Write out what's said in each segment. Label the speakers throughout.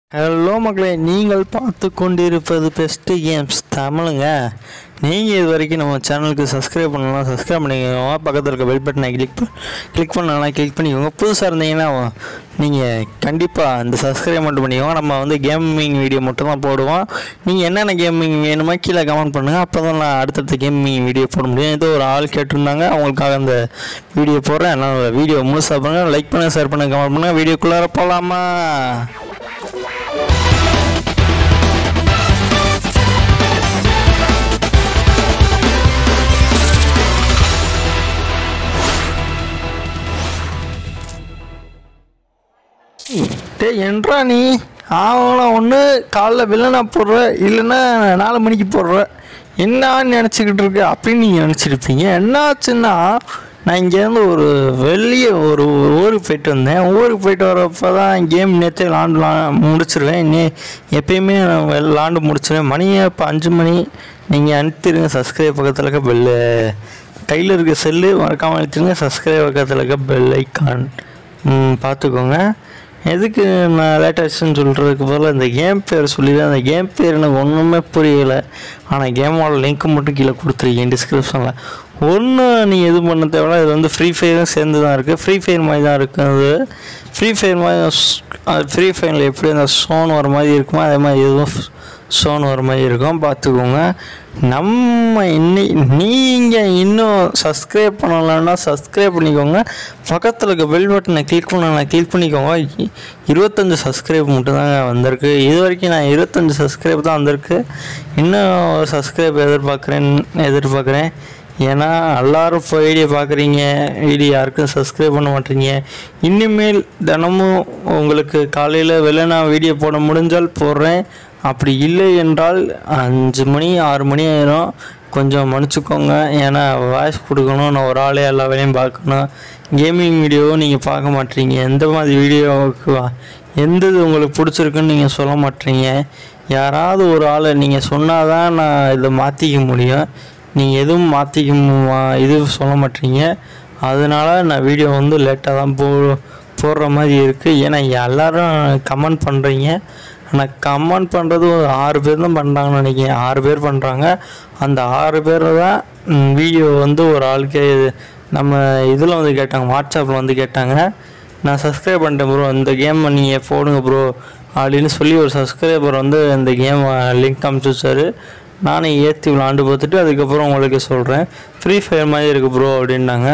Speaker 1: hello மக்களே நீங்கள் பார்த்து கொண்டிருப்பது பெஸ்ட்டு கேம்ஸ் தமிழுங்க நீங்கள் இது வரைக்கும் நம்ம சேனலுக்கு சப்ஸ்கிரைப் பண்ணலாம் சப்ஸ்கிரைப் பண்ணிக்கோங்க பக்கத்தில் இருக்க பெல் பட்டனை கிளிக் கிளிக் பண்ணலாம் கிளிக் பண்ணிக்கோங்க புதுசாக இருந்தீங்கன்னா நீங்கள் கண்டிப்பாக இந்த சப்ஸ்கிரைப் மட்டும் பண்ணிக்கோங்க நம்ம வந்து கேமிங் வீடியோ மட்டும் தான் போடுவோம் நீங்கள் என்னென்ன கேமிங் வேணுமோ கீழே கமெண்ட் பண்ணுங்கள் அப்போ தான் நான் அடுத்தடுத்த கேமிங் வீடியோ போட முடியும் ஏதோ ஒரு ஆள் கேட்டிருந்தாங்க அவங்களுக்காக அந்த வீடியோ போடுறேன் அதனால் வீடியோ முழுசாக பண்ணுங்கள் லைக் பண்ணுங்கள் ஷேர் பண்ணுங்கள் கமெண்ட் பண்ணுங்கள் வீடியோக்குள்ளார போகலாமா டேய் என்றா நீ ஆவலாம் ஒன்று காலைல வில்லனா போடுற இல்லைன்னா நாலு மணிக்கு போடுற என்னான்னு நினச்சிக்கிட்டு இருக்க அப்படின்னு நீங்கள் நினச்சிருப்பீங்க என்னாச்சுன்னா நான் இங்கேருந்து ஒரு வெளியே ஒரு ஊருக்கு போயிட்டு வந்தேன் ஊருக்கு போயிட்டு வரப்போ தான் கேம் நேற்றே விளாண்டுலாம் முடிச்சிருவேன் இன்னே எப்பயுமே நான் விளாண்டு முடிச்சிருவேன் மணியே இப்போ அஞ்சு மணி நீங்கள் அனுப்பிடுங்க சப்ஸ்கிரைப் பக்கத்தில் இருக்க பெல்லு கையில் இருக்க செல்லு மறக்காமல் அழுத்திடுங்க சப்ஸ்கிரைப் பக்கத்தில் இருக்க பெல் ஐக்கான் பார்த்துக்கோங்க எதுக்கு நான் லேட்டஸ்ட்னு சொல்கிறதுக்கு பதிலாக இந்த கேம் பேர் சொல்லிடுறேன் அந்த கேம் பேர் எனக்கு ஒன்றுமே புரியலை ஆனால் கேமோட லிங்க் மட்டும் கீழே கொடுத்துருக்கேன் டிஸ்கிரிப்ஷனில் ஒன்று நீங்கள் எது பண்ண தேவையில்ல இது வந்து ஃப்ரீ ஃபயரும் சேர்ந்து தான் இருக்குது ஃப்ரீ ஃபயர் மாதிரி தான் இருக்குது அது ஃப்ரீ ஃபயர் மாதிரி ஃப்ரீ ஃபயரில் எப்படி அந்த சோன் வர மாதிரி இருக்குமோ அதே மாதிரி எதுவும் சோன் வர மாதிரி இருக்கும் பார்த்துக்கோங்க நம்ம இன்னி நீங்கள் இன்னும் சப்ஸ்கிரைப் பண்ணலைன்னா சப்ஸ்கிரைப் பண்ணிக்கோங்க பக்கத்தில் இருக்க பெல் பட்டனை கிளிக் பண்ணலாம் கிளிக் பண்ணிக்கோங்க இ- இருபத்தஞ்சு சப்ஸ்கிரைப் மட்டும்தாங்க வந்திருக்கு இது வரைக்கும் நான் இருபத்தஞ்சு சப்ஸ்கிரைப் தான் வந்திருக்கு இன்னும் ஒரு சப்ஸ்கிரைப் எதிர்பார்க்குறேன் எதிர்பார்க்குறேன் ஏன்னா எல்லாரும் இப்போ வீடியோ பார்க்குறீங்க வீடியோ யாருக்கும் சப்ஸ்கிரைப் பண்ண மாட்டீங்க இனிமேல் தினமும் உங்களுக்கு காலையில் வெளில நான் வீடியோ போட முடிஞ்சால் போடுறேன் அப்படி இல்லை என்றால் அஞ்சு மணி ஆறு மணி ஆயிரும் கொஞ்சம் மன்னிச்சுக்கோங்க ஏன்னா வாய்ஸ் கொடுக்கணும் நான் ஒரு ஆளே எல்லா வேலையும் பார்க்கணும் கேமிங் வீடியோவும் நீங்கள் பார்க்க மாட்டீங்க எந்த மாதிரி வீடியோவுக்கு எந்த இது உங்களுக்கு பிடிச்சிருக்குன்னு நீங்கள் சொல்ல மாட்டீங்க யாராவது ஒரு ஆளை நீங்கள் சொன்னால் தான் நான் இதை மாற்றிக்க முடியும் நீங்கள் எதுவும் மாற்றிக்க மு- இது சொல்ல மாட்டீங்க அதனால நான் வீடியோ வந்து லேட்டாக தான் போ போடுற மாதிரி இருக்குது ஏன்னா எல்லாரும் கமெண்ட் பண்ணுறீங்க ஆனால் கமெண்ட் பண்ணுறது ஒரு ஆறு பேர் தான் பண்ணுறாங்கன்னு நினைக்கிறேன் ஆறு பேர் பண்ணுறாங்க அந்த ஆறு பேர் தான் வீடியோ வந்து ஒரு ஆளுக்கே நம்ம இதில் வந்து கேட்டாங்க வாட்ஸ்அப்பில் வந்து கேட்டாங்க நான் சப்ஸ்கிரைப் பண்ணிட்டேன் ப்ரோ இந்த கேம் நீங்கள் போடுங்க ப்ரோ அப்படின்னு சொல்லி ஒரு சப்ஸ்கிரைபர் வந்து இந்த கேம் லிங்க் அனுப்பிச்சு வச்சாரு நானும் ஏற்றி விளாண்டு பார்த்துட்டு அதுக்கப்புறம் உங்களுக்கு சொல்கிறேன் ஃப்ரீ ஃபயர் மாதிரி இருக்குது ப்ரோ அப்படின்னாங்க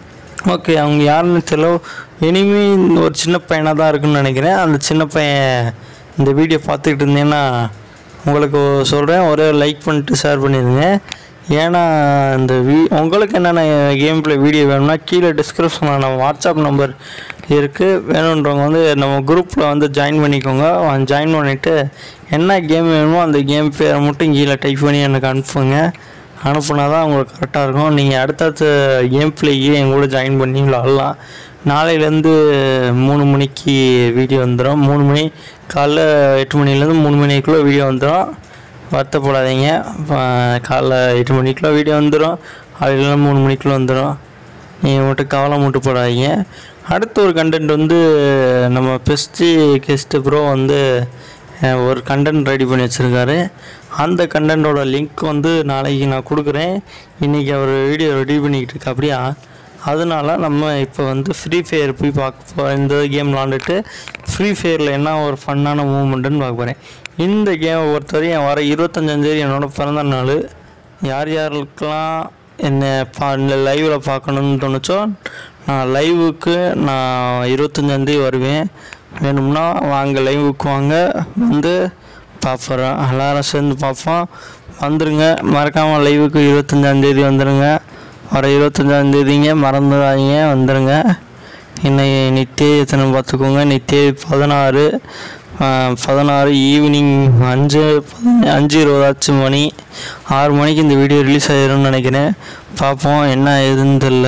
Speaker 1: ஓகே அவங்க யாருன்னு தெரியல இனிமே ஒரு சின்ன பையனாக தான் இருக்குன்னு நினைக்கிறேன் அந்த சின்ன பையன் இந்த வீடியோ பார்த்துக்கிட்டு இருந்தேன்னா உங்களுக்கு சொல்கிறேன் ஒரே லைக் பண்ணிட்டு ஷேர் பண்ணிடுங்க ஏன்னா இந்த வீ உங்களுக்கு என்னென்ன கேம் ப்ளே வீடியோ வேணும்னா கீழே டிஸ்கிரிப்ஷனில் நம்ம வாட்ஸ்அப் நம்பர் இருக்குது வேணுன்றவங்க வந்து நம்ம குரூப்பில் வந்து ஜாயின் பண்ணிக்கோங்க ஜாயின் பண்ணிவிட்டு என்ன கேம் வேணுமோ அந்த கேம் பேரை மட்டும் கீழே டைப் பண்ணி எனக்கு அனுப்புங்க அனுப்புனா தான் உங்களுக்கு கரெக்டாக இருக்கும் நீங்கள் அடுத்தடுத்த கேம் பிளேக்கு என் கூட ஜாயின் பண்ணி விளாட்லாம் நாளையிலேருந்து மூணு மணிக்கு வீடியோ வந்துடும் மூணு மணி காலைல எட்டு மணிலேருந்து மூணு மணிக்குள்ளே வீடியோ வந்துடும் வருத்தப்படாதீங்க ப- காலைல எட்டு மணிக்குள்ளே வீடியோ வந்துடும் அதுல மூணு மணிக்குள்ளே வந்துடும் நீங்கள் மட்டும் கவலை மட்டும் போடாதீங்க அடுத்த ஒரு கண்டென்ட் வந்து நம்ம பெஸ்ட்டு கெஸ்ட்டு ப்ரோ வந்து அஹ், ஒரு கண்டென்ட் ரெடி பண்ணி வச்சுருக்காரு அந்த கண்டென்ட்டோட லிங்க் வந்து நாளைக்கு நான் கொடுக்குறேன் இன்றைக்கி அவர் வீடியோ ரெடி பண்ணிக்கிட்டு இருக்கா அப்படியா அதனால நம்ம இப்போ வந்து ஃப்ரீ ஃபயர் போய் பார்க்க போகிறோம் இந்த கேம் விளாண்டுட்டு ஃப்ரீ ஃபயரில் என்ன ஒரு ஃபன்னான மூமெண்ட்டுன்னு பார்க்க போகிறேன் இந்த கேமை பொறுத்தவரையும் வர இருபத்தஞ்சாந்தேதி என்னோட பிறந்த நாள் யார் யாருக்கெல்லாம் என்னை பா இந்த லைவில் பார்க்கணுன்னு தோணுச்சோ நான் லைவுக்கு நான் இருபத்தஞ்சாந்தேதி வருவேன் வேணும்னா வாங்க லைவுக்கு வாங்க வந்து பார்ப்போம் எல்லாரும் சேர்ந்து பார்ப்போம் வந்துடுங்க மறக்காமல் லைவுக்கு இருபத்தஞ்சாந்தேதி வந்துடுங்க வர இருபத்தஞ்சாந்தேதிங்க மறந்துடாதீங்க வந்துடுங்க இன்னைக்கு நித்திய எத்தனை பார்த்துக்கோங்க நித்திய பதினாறு ஆஹ், பதினாறு ஈவினிங் அஞ்சு பதின- அஞ்சு இருபதாச்சும் மணி ஆறு மணிக்கு இந்த வீடியோ ரிலீஸ் ஆயிரும்னு நினைக்கிறேன் பார்ப்போம் என்ன ஏதுன்னு தெரில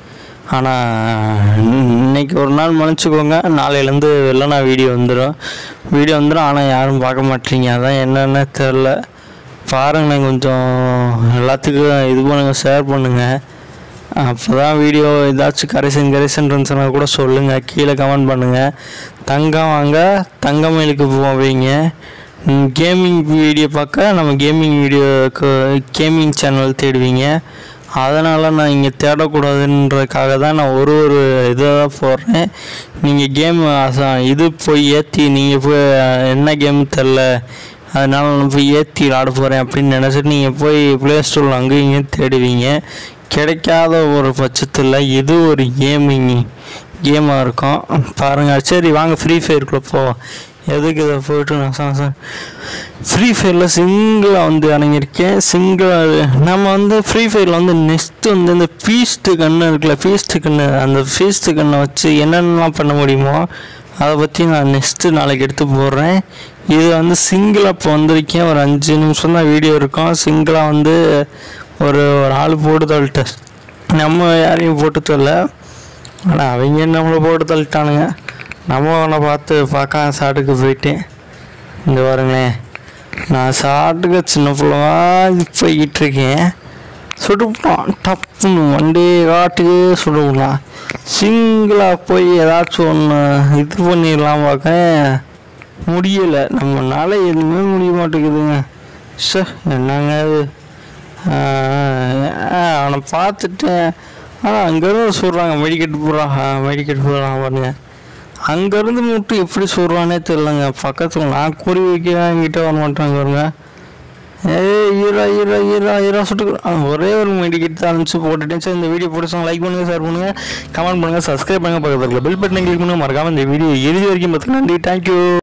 Speaker 1: ஆனால் இன்னைக்கு ஒரு நாள் மன்னிச்சுக்கோங்க நாளையிலேருந்து வெள்ளனா வீடியோ வந்துடும் வீடியோ வந்துடும் ஆனால் யாரும் பார்க்க மாட்டீங்க அதான் என்னென்னு தெரில பாருங்களேன் கொஞ்சம் எல்லாத்துக்கும் இது பண்ணுங்கள் ஷேர் பண்ணுங்கள் அப்போ தான் வீடியோ ஏதாச்சும் கரெக்ஷன் கரெக்ஷன் இருந்துச்சுன்னா கூட சொல்லுங்கள் கீழே கமெண்ட் பண்ணுங்கள் தங்கம் வாங்க தங்கமயிலுக்கு போவீங்க கேமிங் வீடியோ பார்க்க நம்ம கேமிங் வீடியோக்கு கேமிங் சேனல் தேடுவீங்க அதனால் நான் இங்கே தேடக்கூடாதுன்றதுக்காக தான் நான் ஒரு ஒரு இதை தான் போடுறேன் நீங்கள் கேம் இது போய் ஏற்றி நீங்கள் போய் என்ன கேம் தெரில அதனால் நான் போய் ஏற்றி விளாட போகிறேன் அப்படின்னு நினச்சிட்டு நீங்கள் போய் ப்ளே ஸ்டோரில் அங்கேயும் இங்கேயும் தேடுவீங்க கிடைக்காத ஒரு பட்சத்தில் இது ஒரு கேமிங் கேமாக இருக்கும் பாருங்கள் சரி வாங்க ஃப்ரீ ஃபயருக்குள்ளே போவோம் எதுக்கு இதை போயிட்டு நான் சார் சார் ஃப்ரீ ஃபயரில் சிங்கிளாக வந்து இறங்கியிருக்கேன் சிங்கிளாக நம்ம வந்து ஃப்ரீ ஃபயரில் வந்து நெக்ஸ்ட்டு வந்து இந்த பீஸ்ட்டு கன்று இருக்குல்ல பீஸ்ட்டு கன்று அந்த பீஸ்ட்டு கன்னை வச்சு என்னென்னலாம் பண்ண முடியுமோ அதை பற்றி நான் நெக்ஸ்ட்டு நாளைக்கு எடுத்து போடுறேன் இது வந்து சிங்கிளாக இப்போ வந்திருக்கேன் ஒரு அஞ்சு நிமிஷம் தான் வீடியோ இருக்கும் சிங்கிளாக வந்து ஒரு ஒரு ஆள் போட்டு தள்ளிட்டேன் நம்ம யாரையும் போட்டு தரல ஆனால் அவங்க நம்மளை போட்டு தள்ளிட்டானுங்க நம்ம அவனை பார்த்து பார்க்காம சாட்டுக்கு போயிட்டேன் இந்த பாருங்களேன் நான் சாட்டுக்கு சின்ன பிள்ளவா போய்கிட்டு இருக்கேன் சுடுப்பான் டப்புன்னு வண்டி காட்டுக்கு சுடுவிடலாம் சிங்கிளாக போய் ஏதாச்சும் ஒன்று இது பண்ணிடலாம் பார்க்க முடியலை நம்மளால எதுவுமே முடிய மாட்டேங்குதுங்க சே என்னங்க இது ஆஹ் அவனை பார்த்துட்டேன் ஆனால் அங்கேருந்து சொல்கிறாங்க மெடிக்கெட் போடுறான் மெடிக்கெட் போடுறான் பாருங்க அங்கேருந்து மட்டும் எப்படி சொல்கிறானே தெரிலங்க பக்கத்தில் நான் குறி வைக்கிறேன் என்கிட்ட வர மாட்டாங்க பாருங்க ஏய் ஈரா ஈரா ஈரா ஈரா சுட்டு ஒரே ஒரு மெடிக்கெட் தான் அனுப்பிச்சு போட்டுட்டேன் சரி இந்த வீடியோ பிடிச்சவங்க லைக் பண்ணுங்கள் ஷேர் பண்ணுங்கள் கமெண்ட் பண்ணுங்கள் சப்ஸ்கிரைப் பண்ணுங்கள் பக்கத்தில் பெல் பட்டனை கிளிக் பண்ணுங்கள் மறக்காமல் இந்த வீடியோ இறுதி வரைக்கும் பார்த்துக்கலாம் நன்றி தேங்க்யூ